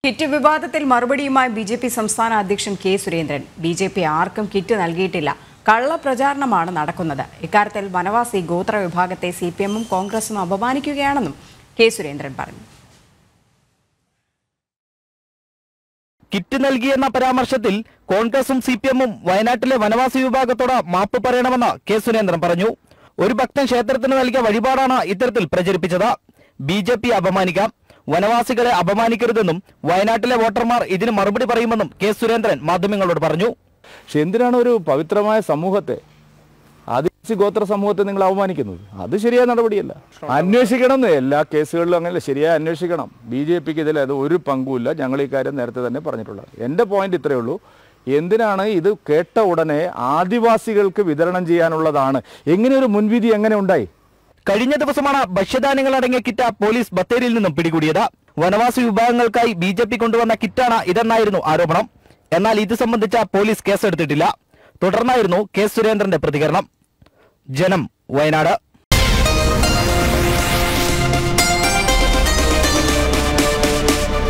kit വിവാദത്തിൽ മറുപടിയുമായി B J P സംസ്ഥാന അധ്യക്ഷൻ K Surendran B J P ആർക്കും കിറ്റ് നൽകിയിട്ടില്ല കള്ളപ്രചാരണമാണ് നടക്കുന്നത് ഇക്കാര്യത്തിൽ വനവാസി ഗോത്ര വിഭാഗത്തെ സി പി എമ്മും കോൺഗ്രസും അപമാനിക്കുകയാണെന്നും കെ സുരേന്ദ്രൻ പറഞ്ഞു കിറ്റ് നൽകിയെന്ന പരാമർശത്തിൽ കോൺഗ്രസും സി പി എമ്മും വയനാട്ടിലെ വനവാസി വിഭാഗത്തോട് മാപ്പ് പറയണമെന്ന് കെ സുരേന്ദ്രൻ പറഞ്ഞു ഒരു ഭക്തൻ ക്ഷേത്രത്തിന് നൽകിയ വഴിപാടാണ് ഇത്തരത്തിൽ പ്രചരിപ്പിച്ചത് ബി ജെ പി അപമാനിക്കാം വനവാസികളെ അപമാനിക്കരുതെന്നും വയനാട്ടിലെ വോട്ടർമാർ ഇതിന് മറുപടി പറയുമെന്നും കെ സുരേന്ദ്രൻ മാധ്യമങ്ങളോട് പറഞ്ഞു പക്ഷെ എന്തിനാണ് ഒരു പവിത്രമായ സമൂഹത്തെ ആദിവാസി ഗോത്ര സമൂഹത്തെ നിങ്ങൾ അവമാനിക്കുന്നത് അത് ശരിയായ നടപടിയല്ല അന്വേഷിക്കണം എന്ന് എല്ലാ കേസുകളിലും അങ്ങനെ ശരിയായി അന്വേഷിക്കണം ബി ജെ പിക്ക് ഇതിൽ അത് ഒരു പങ്കുമില്ല ഞങ്ങൾ ഈ കാര്യം നേരത്തെ തന്നെ പറഞ്ഞിട്ടുള്ളത് എൻ്റെ പോയിന്റ് ഇത്രയേ ഉള്ളൂ എന്തിനാണ് ഇത് കേട്ട ഉടനെ ആദിവാസികൾക്ക് വിതരണം ചെയ്യാനുള്ളതാണ് എങ്ങനെ ഒരു മുൻവിധി എങ്ങനെ ഉണ്ടായി കഴിഞ്ഞ ദിവസമാണ് ഭക്ഷ്യധാന്യങ്ങൾ അടങ്ങിയ കിറ്റ് പോലീസ് ബത്തേരിയിൽ നിന്നും പിടികൂടിയത് വനവാസി വിഭാഗങ്ങൾക്കായി ബി ജെ പി കൊണ്ടുവന്ന കിറ്റാണ് ഇതെന്നായിരുന്നു ആരോപണം എന്നാൽ ഇത് സംബന്ധിച്ച പോലീസ് കേസെടുത്തിട്ടില്ല തുടർന്നായിരുന്നു കെ സുരേന്ദ്രന്റെ പ്രതികരണം ജനം വയനാട്